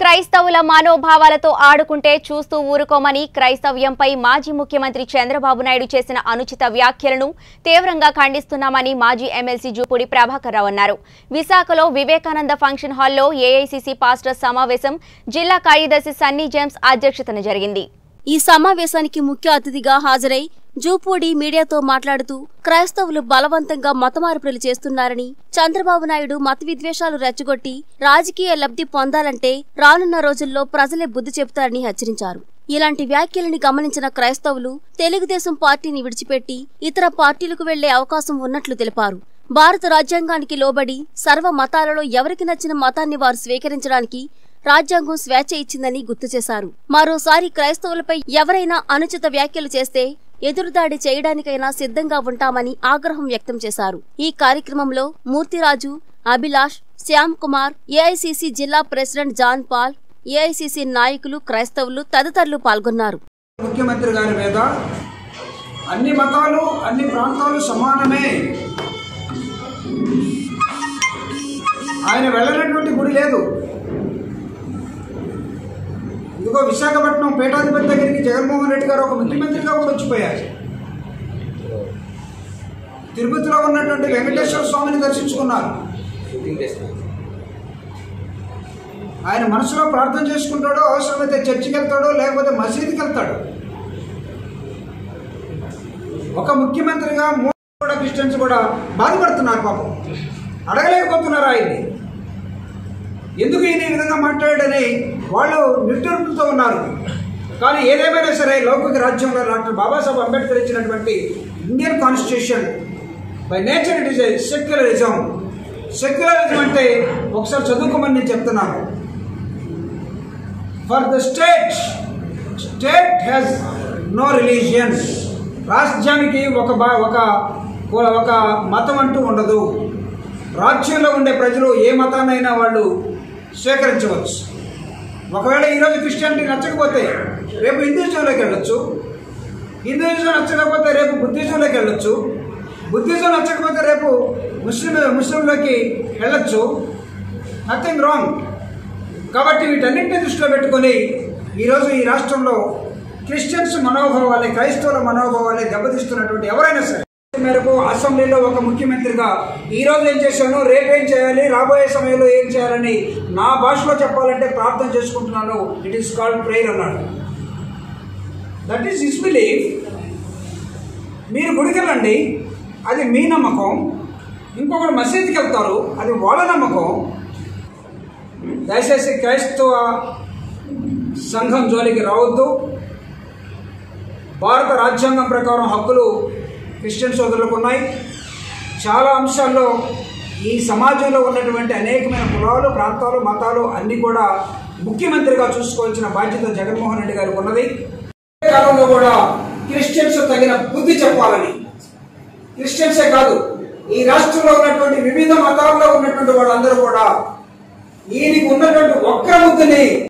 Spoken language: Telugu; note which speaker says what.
Speaker 1: క్రైస్తవుల మనోభావాలతో ఆడుకుంటే చూస్తూ ఊరుకోమని క్రైస్తవ్యంపై మాజీ ముఖ్యమంత్రి చంద్రబాబు నాయుడు చేసిన అనుచిత వ్యాఖ్యలను తీవ్రంగా ఖండిస్తున్నామని మాజీ ఎమ్మెల్సీ జూపూడి ప్రభాకర్ రావు అన్నారు విశాఖలో వివేకానంద ఫంక్షన్ హాల్లో ఏఐసీసీ పాస్టర్ సమావేశం జిల్లా కార్యదర్శి సన్నీ జేమ్స్ అధ్యక్షతన జరిగింది
Speaker 2: ఈ సమావేశానికి ముఖ్య అతిథిగా హాజరై జూపూడి మీడియాతో మాట్లాడుతూ క్రైస్తవులు బలవంతంగా మతమార్పులు చేస్తున్నారని చంద్రబాబు నాయుడు మత విద్వేషాలు రెచ్చగొట్టి రాజకీయ లబ్ధి పొందాలంటే రానున్న రోజుల్లో ప్రజలే బుద్ధి చెబుతారని హెచ్చరించారు ఇలాంటి వ్యాఖ్యలని గమనించిన క్రైస్తవులు తెలుగుదేశం పార్టీని విడిచిపెట్టి ఇతర పార్టీలకు వెళ్లే అవకాశం ఉన్నట్లు తెలిపారు భారత రాజ్యాంగానికి లోబడి సర్వ మతాలలో ఎవరికి నచ్చిన మతాన్ని వారు స్వీకరించడానికి రాజ్యాంగం స్వేచ్ఛ ఇచ్చిందని గుర్తు చేశారు మరోసారి క్రైస్తవులపై ఎవరైనా అనుచిత వ్యాఖ్యలు చేస్తే ఎదురుదాడి చేయడానికైనా సిద్ధంగా ఉంటామని ఆగ్రహం వ్యక్తం చేశారు ఈ కార్యక్రమంలో మూర్తిరాజు అభిలాష్ శ్యామ్ కుమార్ ఏఐసిసి జిల్లా ప్రెసిడెంట్ జాన్ పాల్ ఏఐసిసి నాయకులు క్రైస్తవులు తదితరులు పాల్గొన్నారు
Speaker 3: ముఖ్యమంత్రి గారి మీద అన్ని మతాలు అన్ని ప్రాంతాలు సమానమే ఆయన వెళ్ళనటువంటి గుడి లేదు ఇదిగో విశాఖపట్నం పీఠాధిపతి దగ్గరికి జగన్మోహన్ రెడ్డి గారు ఒక ముఖ్యమంత్రిగా కూడా వచ్చిపోయారు తిరుపతిలో ఉన్నటువంటి వెంకటేశ్వర స్వామిని దర్శించుకున్నారు ఆయన మనసులో ప్రార్థన చేసుకుంటాడో అవసరమైతే చర్చికి వెళ్తాడో లేకపోతే మసీదుకి వెళ్తాడు ఒక ముఖ్యమంత్రిగా మూడు కూడా క్రిస్టియన్స్ కూడా బాధపడుతున్నారు పాపం అడగలేకపోతున్నారు ఆయన్ని ఎందుకు ఈయన ఈ విధంగా మాట్లాడాడని వాళ్ళు నిట్టూర్పుతో ఉన్నారు కానీ ఏదేమైనా సరే లౌకిక రాజ్యంలో డాక్టర్ బాబాసాహెబ్ అంబేద్కర్ ఇచ్చినటువంటి Indian constitution by nature it is a secularism secularism అంటే ఒకసారి చదువుకోమని నేను చెప్తున్నాను for the state state has no religion రాజ్యానికి ఒక బా- ఒక ఒక మతం అంటూ ఉండదు రాజ్యంలో ఉండే ప్రజలు ఏ మతాన్నైనా వాళ్ళు స్వీకరించవచ్చు ఒకవేళ ఈరోజు క్రిస్టియానిటీ నచ్చకపోతే రేపు హిందూయిజంలోకి వెళ్ళొచ్చు హిందూయిజం నచ్చకపోతే రేపు బుద్ధిజంలోకి వెళ్ళొచ్చు బుద్ధిజం నచ్చకపోతే రేపు ముస్లిం ముస్లింలోకి వెళ్ళొచ్చు నథింగ్ రాంగ్ కాబట్టి వీటన్నింటినీ దృష్టిలో పెట్టుకొని ఈరోజు ఈ రాష్ట్రంలో క్రిస్టియన్స్ మనోభావాలే క్రైస్తవుల మనోభావాలే దెబ్బతీస్తున్నటువంటి ఎవరైనా సరే ఈ మేరకు అసెంబ్లీలో ఒక ముఖ్యమంత్రిగా ఈ రోజు ఏం చేశాను రేపు ఏం చేయాలి రాబోయే సమయంలో ఏం చేయాలని నా భాషలో చెప్పాలంటే ప్రార్థన చేసుకుంటున్నాను ఇట్ ఈస్ కాల్డ్ ప్రేయర్ అన్నాడు దట్ ఈస్ ఇస్ బిలీఫ్ మీరు గుడికి వెళ్ళండి అది మీ నమ్మకం ఇంకొకరు మసీదుకి వెళ్తారు అది వాళ్ళ నమ్మకం దయచేసి క్రైస్తవ సంఘం జోలికి రావద్దు భారత రాజ్యాంగం ప్రకారం హక్కులు క్రిస్టియన్ సోదరులకు ఉన్నాయి చాలా అంశాల్లో ఈ సమాజంలో ఉన్నటువంటి అనేకమైన కులాలు ప్రాంతాలు మతాలు అన్నీ కూడా ముఖ్యమంత్రిగా చూసుకోవాల్సిన బాధ్యత జగన్మోహన్ రెడ్డి గారికి ఉన్నది అదే కాలంలో కూడా క్రిస్టియన్స్ తగిన బుద్ధి చెప్పాలని క్రిస్టియన్సే కాదు ఈ రాష్ట్రంలో ఉన్నటువంటి వివిధ మతాల్లో ఉన్నటువంటి వాళ్ళందరూ కూడా ఈయనకి ఉన్నటువంటి ఒక్క బుద్ధిని